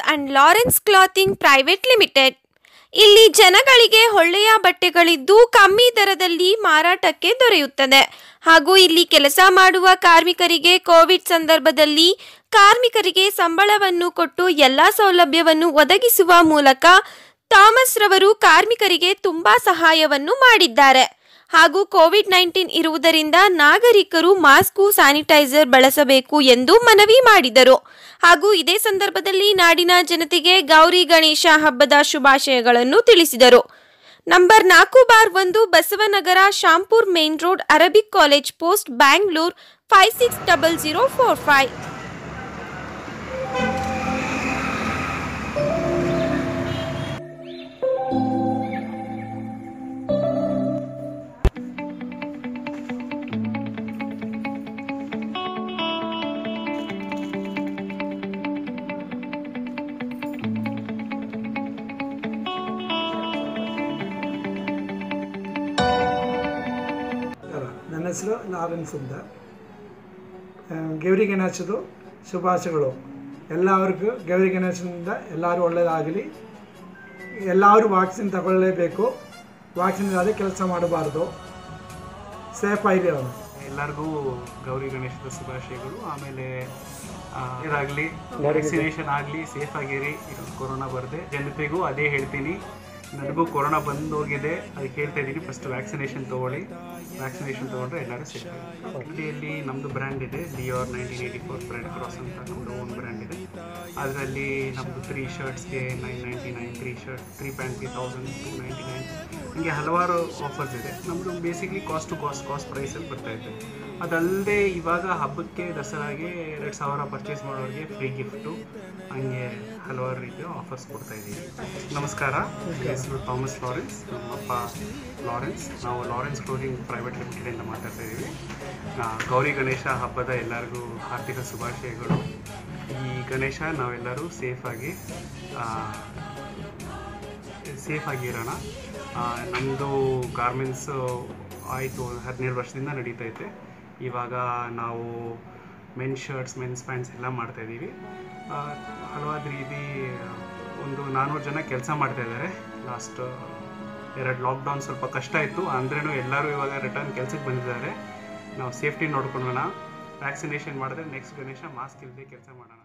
and Lawrence clothing private limited ಇಲ್ಲಿ ಜನಗಳಿಗೆ ಒಳ್ಳೆಯ ಬಟ್ಟೆಗಳಿದ್ದು ಕಮ್ಮಿ ದರದಲ್ಲಿ ಮಾರಾಟಕ್ಕೆ ದೊರೆಯುತ್ತದೆ ಹಾಗೂ ಇಲ್ಲಿ ಕೆಲಸ ಮಾಡುವ ಕಾರ್ಮಿಕರಿಗೆ ಕೋವಿಡ್ ಸಂದರ್ಭದಲ್ಲಿ ಕಾರ್ಮಿಕರಿಗೆ ಸಂಬಳವನ್ನು ಕೊಟ್ಟು ಎಲ್ಲ ಸೌಲಭ್ಯವನ್ನು ಒದಗಿಸುವ ಮೂಲಕ ಥಾಮಸ್ ರವರು ಕಾರ್ಮಿಕರಿಗೆ ತುಂಬಾ ಸಹಾಯವನ್ನು ಮಾಡಿದ್ದಾರೆ ಹಾಗೂ ಕೋವಿಡ್ ನೈನ್ಟೀನ್ ಇರುವುದರಿಂದ ನಾಗರಿಕರು ಮಾಸ್ಕು ಸ್ಯಾನಿಟೈಸರ್ ಬಳಸಬೇಕು ಎಂದು ಮನವಿ ಮಾಡಿದರು ಹಾಗೂ ಇದೇ ಸಂದರ್ಭದಲ್ಲಿ ನಾಡಿನ ಜನತೆಗೆ ಗೌರಿ ಗಣೇಶ ಹಬ್ಬದ ಶುಭಾಶಯಗಳನ್ನು ತಿಳಿಸಿದರು ನಂಬರ್ ನಾಲ್ಕು ಬಾರ್ ಒಂದು Basavanagara Shampur main road Arabic college post Bangalore five six double zero four five ನಮಸ್ಕಾರ ನನ್ನ ಹೆಸರು ಲಾರೆನ್ಸ್ ಅಂತ ಆ, ಗೌರಿ ಗಣೇಶದು ಶುಭಾಶಯಗಳು ಎಲ್ಲರಿಗೂ ಗೌರಿ ಗಣೇಶನಿಂದ ಎಲ್ಲರೂ ಒಳ್ಳೆಯದಾಗಲಿ ಎಲ್ಲರೂ ವ್ಯಾಕ್ಸಿನ್ ತಗೊಳ್ಳೇಬೇಕು ವ್ಯಾಕ್ಸಿನ್ ಇಲ್ಲದೆ ಕೆಲಸ ಮಾಡಬಾರ್ದು ಸೇಫ್ ಆಗಿದೆ ಅವರು ಎಲ್ಲರಿಗೂ ಗೌರಿ ಗಣೇಶದ ಶುಭಾಶಯಗಳು ಆಮೇಲೆ ಆ, ಇದಾಗ್ಲಿ ವ್ಯಾಕ್ಸಿನೇಷನ್ ಆಗಲಿ ಸೇಫ್ ಆಗಿರಿ ಇದು ಕೊರೋನಾ ಬರದೆ ಜನತೆಗೂ ಅದೇ ಹೇಳ್ತೀನಿ ನನಗೂ ಕೊರೋನಾ ಬಂದು ಹೋಗಿದೆ ಅದಕ್ಕೆ ಹೇಳ್ತಾ ಇದ್ದೀನಿ ಫಸ್ಟ್ ವ್ಯಾಕ್ಸಿನೇಷನ್ ತೊಗೊಳ್ಳಿ ವ್ಯಾಕ್ಸಿನೇಷನ್ ತೊಗೊಂಡ್ರೆ ಎಲ್ಲರೂ ಸೇಫ್ ಅಂಗಡಿಯಲ್ಲಿ ನಮ್ಮದು ಬ್ರ್ಯಾಂಡ್ ಇದೆ ಲಿಯೋರ್ nineteen eighty four red cross ಅಂತ ನಮ್ಮದು ಓನ್ ಬ್ರ್ಯಾಂಡ್ ಇದೆ ಅದರಲ್ಲಿ ನಮ್ಮದು ತ್ರೀ ಶರ್ಟ್ಸ್ಗೆ nine ninety nine three shirt three ಪ್ಯಾಂಟ್ಗೆ ತೌಸಂಡ್ ಟು ನೈಂಟಿ ನೈನ್ ಹೀಗೆ ಹಲವಾರು ಆಫರ್ಸ್ ಇದೆ ನಮ್ಮದು basically cost to cost cost ಪ್ರೈಸಲ್ಲಿ ಬರ್ತಾ ಇದೆ ಅದಲ್ಲದೆ ಇವಾಗ ಹಬ್ಬಕ್ಕೆ ದಸರಾಗೆ ಎರಡು ಸಾವಿರ ಪರ್ಚೇಸ್ ಮಾಡೋರಿಗೆ ಫ್ರೀ ಗಿಫ್ಟು ಹಂಗೆ ಹಲವಾರು ರೀತಿಯ ಆಫರ್ಸ್ ಕೊಡ್ತಾ ಇದ್ದೀವಿ ನಮಸ್ಕಾರ ನನ್ನ ಹೆಸರು ಥಾಮಸ್ ಲಾರೆನ್ಸ್ ನಮ್ಮಪ್ಪ ಲಾರೆನ್ಸ್ ನಾವು ಲಾರೆನ್ಸ್ ಕ್ಲೋದಿಂಗ್ ಪ್ರೈವೇಟ್ ಲಿಮಿಟೆಡಿಂದ ಮಾತಾಡ್ತಾ ಇದ್ದೀವಿ ಆ, ಗೌರಿ ಗಣೇಶ ಹಬ್ಬದ ಎಲ್ಲರಿಗೂ ಹಾರ್ದಿಕ ಶುಭಾಶಯಗಳು ಈ ಗಣೇಶ ನಾವೆಲ್ಲರೂ ಸೇಫಾಗಿ ಸೇಫ್ ಆಗಿರೋಣ ನಮ್ಮದು ಗಾರ್ಮೆಂಟ್ಸು ಆಯಿತು ಹದಿನೇಳು ವರ್ಷದಿಂದ ನಡೀತೈತೆ ಇವಾಗ ನಾವು ಮೆನ್ ಶರ್ಟ್ಸ್ ಮೆನ್ಸ್ ಪ್ಯಾಂಟ್ಸ್ ಎಲ್ಲ ಮಾಡ್ತಾಯಿದ್ದೀವಿ ಹಲವಾರು ರೀತಿ ಒಂದು ನಾನ್ನೂರು ಜನ ಕೆಲಸ ಮಾಡ್ತಾಯಿದ್ದಾರೆ ಲಾಸ್ಟ್ ಎರಡು ಲಾಕ್ಡೌನ್ ಸ್ವಲ್ಪ ಕಷ್ಟ ಇತ್ತು ಅಂದ್ರೂ ಎಲ್ಲರೂ ಇವಾಗ ರಿಟರ್ನ್ ಕೆಲಸಕ್ಕೆ ಬಂದಿದ್ದಾರೆ ನಾವು ಸೇಫ್ಟಿ ನೋಡ್ಕೊಳ್ಳೋಣ ವ್ಯಾಕ್ಸಿನೇಷನ್ ಮಾಡಿದ್ರೆ ನೆಕ್ಸ್ಟ್ ಗಣೇಶ ಮಾಸ್ಕ್ ಇಲ್ಲದೆ ಕೆಲಸ ಮಾಡೋಣ